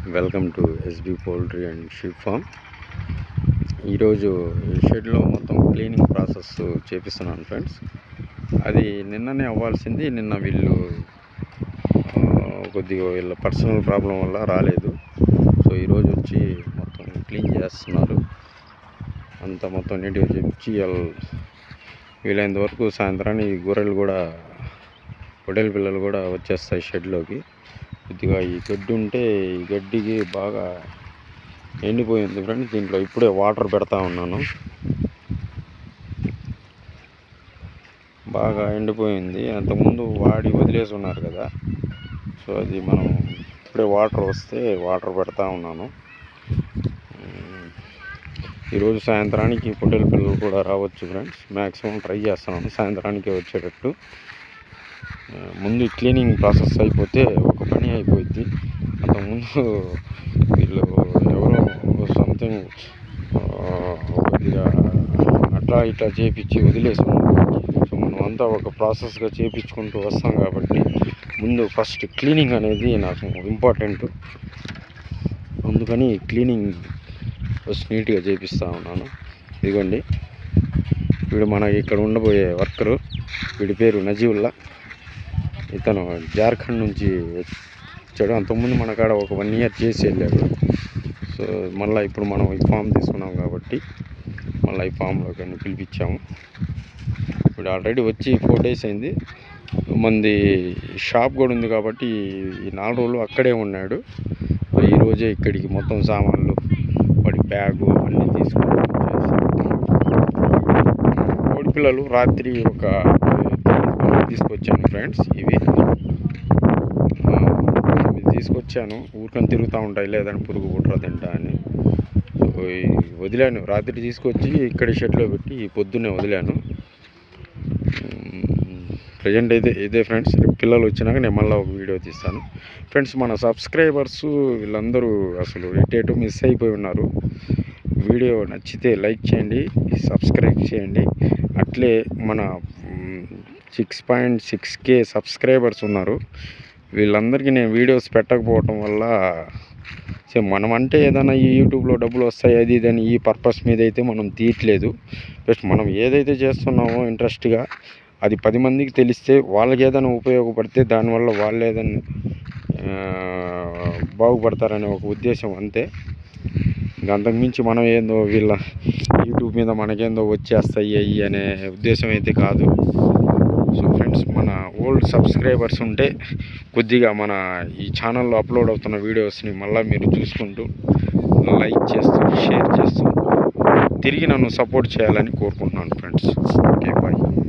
Welcome to SB poultry and sheep farm ఈరోజు ఈ షెడ్లో మొత్తం క్లీనింగ్ ప్రాసెస్ చేపిస్తున్నాను ఫ్రెండ్స్ అది నిన్ననే అవ్వాల్సింది నిన్న వీళ్ళు ఆ, కొద్దిగా వీళ్ళ పర్సనల్ ప్రాబ్లం వల్ల రాలేదు సో ఈరోజు వచ్చి మొత్తం క్లీన్ చేస్తున్నారు అంతా మొత్తం నీట్గా చెప్పి వాళ్ళు వీలైనంత వరకు సాయంత్రానికి గొర్రెలు కూడా పొడేల పిల్లలు కూడా వచ్చేస్తాయి షెడ్లోకి కొద్దిగా ఈ గడ్డి ఉంటే ఈ గడ్డికి బాగా ఎండిపోయింది ఫ్రెండ్స్ దీంట్లో ఇప్పుడే వాటర్ పెడతా ఉన్నాను బాగా ఎండిపోయింది అంతకుముందు వాడి వదిలేసి ఉన్నారు కదా సో అది మనం ఇప్పుడే వాటర్ వస్తే వాటర్ పెడతా ఉన్నాను ఉమ్, ఈరోజు సాయంత్రానికి పొట్టేల పిల్లలు కూడా రావచ్చు ఫ్రెండ్స్ మ్యాక్సిమం ట్రై చేస్తున్నాను సాయంత్రానికి వచ్చేటట్టు ఆ, ముందు క్లీనింగ్ ప్రాసెస్ అయిపోతే ఒక పని అయిపోయింది అంతకుముందు వీళ్ళు ఎవరో సంథింగ్ కొద్దిగా అట్లా ఇట్లా చేపించి వదిలేసి ఉన్నారు. సో మనం అంతా ఒక ప్రాసెస్గా చేపించుకుంటూ వస్తాం కాబట్టి ముందు ఫస్ట్ క్లీనింగ్ అనేది నాకు ఇంపార్టెంట్ అందుకని క్లీనింగ్ ఫస్ట్ నీట్గా చేపిస్తూ ఉన్నాను ఇదిగోండి వీడు మనకి ఇక్కడ ఉండబోయే వర్కరు వీడి పేరు నజీవుల్లా ఇతను జార్ఖండ్ నుంచి వచ్చాడు అంతకుముందు మన కాడ ఒక వన్ ఇయర్ చేసి వెళ్ళాడు సో మళ్ళీ ఇప్పుడు మనం ఈ ఫామ్ తీసుకున్నాం కాబట్టి మళ్ళీ ఈ ఫామ్లోకి అన్ని పిలిపించాము ఇప్పుడు ఆల్రెడీ వచ్చి ఫోర్ డేస్ అయింది మంది షాప్ కూడా ఉంది కాబట్టి ఈ నాలుగు రోజులు అక్కడే ఉన్నాడు సో ఈరోజే ఇక్కడికి మొత్తం సామాన్లు వాడి బ్యాగు అన్నీ తీసుకొని కోడి పిల్లలు రాత్రి ఒక తొమ్మిది తీసుకొచ్చాను ఫ్రెండ్స్ ఇవి ఆ, ఇవి తీసుకొచ్చాను ఊరికని తిరుగుతూ ఉంటాయి లేదని పురుగు పుట్ర తింటా అని సో ఈ వదిలాను రాత్రి తీసుకొచ్చి ఇక్కడ షెడ్లో పెట్టి పొద్దున్నే వదిలాను ప్రజెంట్ అయితే ఇదే ఫ్రెండ్స్ రేపు పిల్లలు వచ్చినాక నేను మళ్ళీ ఒక వీడియో తీస్తాను ఫ్రెండ్స్ మన సబ్స్క్రైబర్స్ వీళ్ళందరూ అసలు ఎటేటో మిస్ అయిపోయి ఉన్నారు వీడియో నచ్చితే లైక్ చేయండి సబ్స్క్రైబ్ చేయండి అట్లే మన six point six K subscribers ఉన్నారు వీళ్ళందరికీ నేను వీడియోస్ పెట్టకపోవటం వల్ల సో మనం అంటే ఏదైనా ఈ యూట్యూబ్లో డబ్బులు వస్తాయి అది ఇది అని ఈ పర్పస్ మీద అయితే మనం తీయట్లేదు జస్ట్ మనం ఏదైతే చేస్తున్నామో ఇంట్రెస్ట్గా అది పది మందికి తెలిస్తే వాళ్ళకి ఏదైనా ఉపయోగపడితే దానివల్ల వాళ్ళు ఏదైనా ఆ, బాగుపడతారనే ఒక ఉద్దేశం అంతే ఇంకా అంతకుమించి మనం ఏందో వీళ్ళ యూట్యూబ్ మీద మనకేందో వచ్చేస్తాయి అయ్యి అనే ఉద్దేశం అయితే కాదు సో ఫ్రెండ్స్ మన ఓల్డ్ సబ్స్క్రైబర్స్ ఉంటే కొద్దిగా మన ఈ ఛానల్లో అప్లోడ్ అవుతున్న వీడియోస్ని మళ్ళీ మీరు చూసుకుంటూ లైక్ చేస్తూ షేర్ చేస్తూ తిరిగి నన్ను సపోర్ట్ చేయాలని కోరుకుంటున్నాను ఫ్రెండ్స్ ఓకే బాయ్